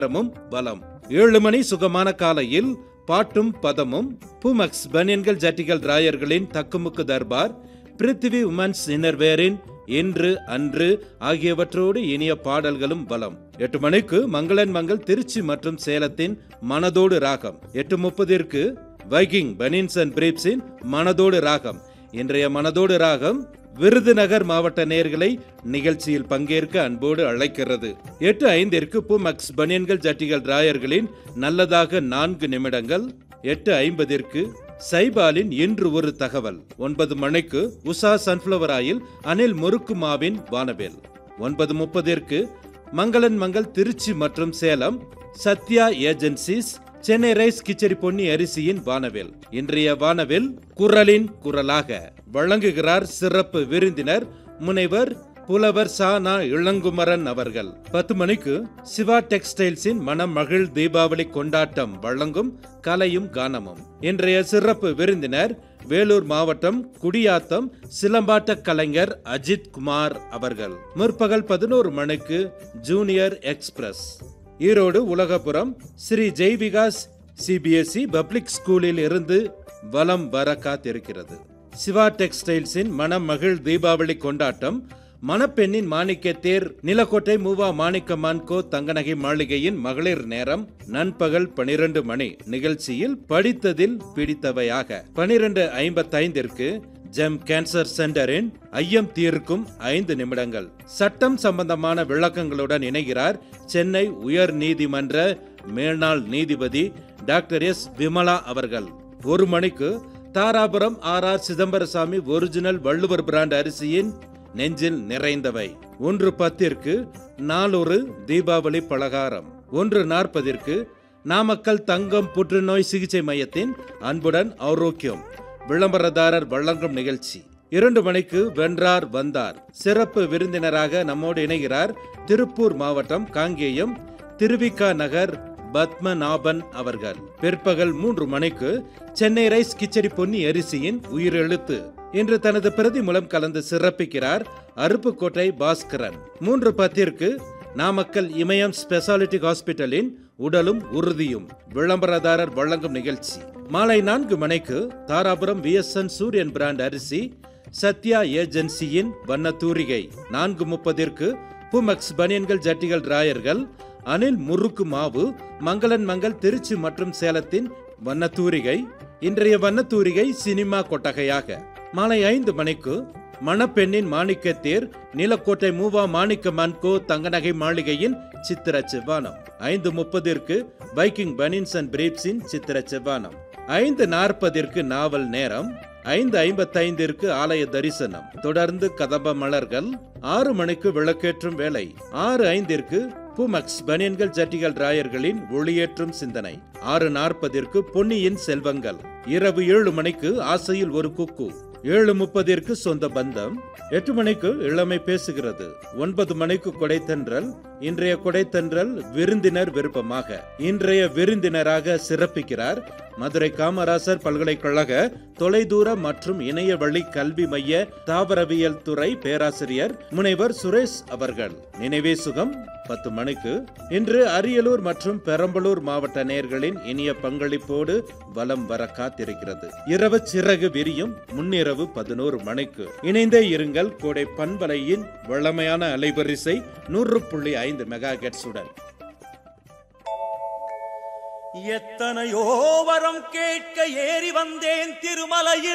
நேரமும் பலம் ஏழு மணி சுகமான காலையில் பாட்டும் பதமும் புமக்ஸ் பனியன்கள் ஜட்டிகள் ராயர்களின் தக்குமுக்கு தர்பார் பிருத்திவி உமன்ஸ் இன்னர்வேரின் இன்று அன்று ஆகியவற்றோடு இனிய பாடல்களும் பலம் எட்டு மணிக்கு மங்களன் மங்கள் திருச்சி மற்றும் சேலத்தின் மனதோடு ராகம் எட்டு முப்பதிற்கு வைக்கிங் பனின்ஸ் அண்ட் பிரீப்ஸின் மனதோடு ராகம் இன்றைய மனதோடு ராகம் விருதுநகர் மாவட்ட நேர்களை நிகழ்ச்சியில் பங்கேற்க அன்போடு அழைக்கிறது எட்டு ஐந்திற்கு புமக்ஸ் பனியன்கள் ஜட்டிகள் ராயர்களின் நல்லதாக நான்கு நிமிடங்கள் எட்டு ஐம்பதிற்கு சைபாலின் இன்று ஒரு தகவல் ஒன்பது மணிக்கு உஷா சன்ஃபிளவர் ஆயில் அனில் முறுக்குமாவின் வானவேல் ஒன்பது முப்பதிற்கு மங்களன் மங்கள் திருச்சி மற்றும் சேலம் சத்யா ஏஜென்சிஸ் சென்னை ரைஸ் கிச்சடி பொன்னி அரிசியின் வானவேல் இன்றைய வானவேல் குரலின் குரலாக வழங்குகிறார் சிறப்பு விருந்தினர் முனைவர் புலவர் சானா இளங்குமரன் அவர்கள் பத்து மணிக்கு சிவா டெக்ஸ்டைல்ஸின் மனம் மகிழ் தீபாவளி கொண்டாட்டம் வழங்கும் கலையும் கானமும் இன்றைய சிறப்பு விருந்தினர் வேலூர் மாவட்டம் குடியாத்தம் சிலம்பாட்ட கலைஞர் அஜித் குமார் அவர்கள் முற்பகல் பதினோரு மணிக்கு junior express Erode Ulagapuram Sri Jaivikas CBSE public ஸ்கூலில் இருந்து வலம் வர காத்திருக்கிறது சிவா டெக்ஸ்டைல்ஸின் மனம் மகிழ் தீபாவளி கொண்டாட்டம் மணப்பெண்ணின் மாணிக்க தேர் நிலக்கோட்டை மூவா மாணிக்கமான் கோ தங்கநகை மாளிகையின் மகளிர் நேரம் நண்பகல் பனிரெண்டு மணி நிகழ்ச்சியில் படித்ததில் பிடித்தவையாக பனிரெண்டு ஐம்பத்தைந்திற்கு ஜெம் கேன்சர் சென்டரின் ஐயம் தீர்க்கும் ஐந்து நிமிடங்கள் சட்டம் சம்பந்தமான விளக்கங்களுடன் இணைகிறார் சென்னை உயர் நீதிமன்ற மேல்நாள் நீதிபதி டாக்டர் எஸ் விமலா அவர்கள் ஒரு மணிக்கு Dharapuram R R Chidambarasamy original Valluvar brand அரிசியின் நெஞ்சில் நிறைந்தவை ஒன்று பத்திற்கு நாளொரு தீபாவளி பலகாரம் ஒன்று நாற்பதிற்கு நாமக்கல் தங்கம் புற்றுநோய் சிகிச்சை மையத்தின் அன்புடன் ஆரோக்கியம் விளம்பரதாரர் வழங்கும் நிகழ்ச்சி இரண்டு மணிக்கு வென்றார் வந்தார் சிறப்பு விருந்தினராக நம்மோடு இணைகிறார் திருப்பூர் மாவட்டம் காங்கேயம் திருவிக்கா நகர் பத்மநாபன் அவர்கள் பிற்பகல் மூன்று மணிக்கு சென்னை ரைஸ் கிச்சடி பொன்னி அரிசியின் உயிரெழுத்து இன்று தனது பிரதி மூலம் கலந்து சிறப்பிக்கிறார் அருப்புக்கோட்டை பாஸ்கரன் மூன்று பத்திற்கு நாமக்கல் இமயம் ஸ்பெஷாலிட்டி ஹாஸ்பிட்டலின் உடலும் உறுதியும் விளம்பரதாரர் வழங்கும் நிகழ்ச்சி மாலை நான்கு மணிக்கு தாராபுரம் விஎஸ்என் சூரியன் பிராண்ட் அரிசி சத்யா ஏஜென்சியின் வண்ணத்தூரிகை நான்கு முப்பதிற்கு புமக்ஸ் பனியன்கள் ஜட்டிகள் ராயர்கள் அனில் முறுக்கு மாவு மங்களன் மங்கள் திருச்சி மற்றும் சேலத்தின் வண்ணத்தூரிகை இன்றைய வண்ணத்தூரிகை சினிமா கொட்டகையாக மாலை ஐந்து மணிக்கு மணப்பெண்ணின் மாணிக்கத்தேர் நீலக்கோட்டை மூவா மாணிக்க மன்கோ தங்கநகை மாளிகையின் சித்திர செவ்வானம் ஐந்து முப்பதிற்கு பைக்கிங் பனின்ஸ் அண்ட் பிரீப்ஸின் சித்திர செவ்வானம் ஐந்து நாற்பதிற்கு நாவல் நேரம் ஐந்து ஐம்பத்தைந்திற்கு ஆலய தரிசனம் தொடர்ந்து கதம்ப மலர்கள் ஆறு மணிக்கு விளக்கேற்றும் வேலை ஆறு ஐந்திற்கு புமக்ஸ் பனியன்கள் ஜட்டிகள் ராயர்களின் ஒளியேற்றும் சிந்தனை ஆறு நாற்பதிற்கு பொன்னியின் செல்வங்கள் இரவு ஏழு மணிக்கு ஆசையில் ஒரு குக்கு ஏழு முப்பதிற்கு சொந்த பந்தம் எட்டு மணிக்கு இளமை பேசுகிறது ஒன்பது மணிக்கு கொடைத்தன்றல் இன்றைய கொடைத்தன்றல் விருந்தினர் விருப்பமாக இன்றைய விருந்தினராக சிறப்பிக்கிறார் மதுரை காமராசர் பல்கலைக்கழக தொலைதூர மற்றும் இணைய வழி கல்வி மைய தாவரவியல் துறை பேராசிரியர் முனைவர் சுரேஷ் அவர்கள் நினைவே சுகம் பத்து மணிக்கு இன்று அரியலூர் மற்றும் பெரம்பலூர் மாவட்ட நேர்களின் இனிய பங்களிப்போடு வலம் வர காத்திருக்கிறது இரவு சிறகு விரியும் முன்னிரவு பதினோரு மணிக்கு இணைந்தே இருங்கள் கோடை பண்பலையின் வளமையான அலைவரிசை நூறு புள்ளி ஐந்து மெகா உடன் எத்தனையோ வரம் கேட்க ஏறி வந்தேன் திருமலையில்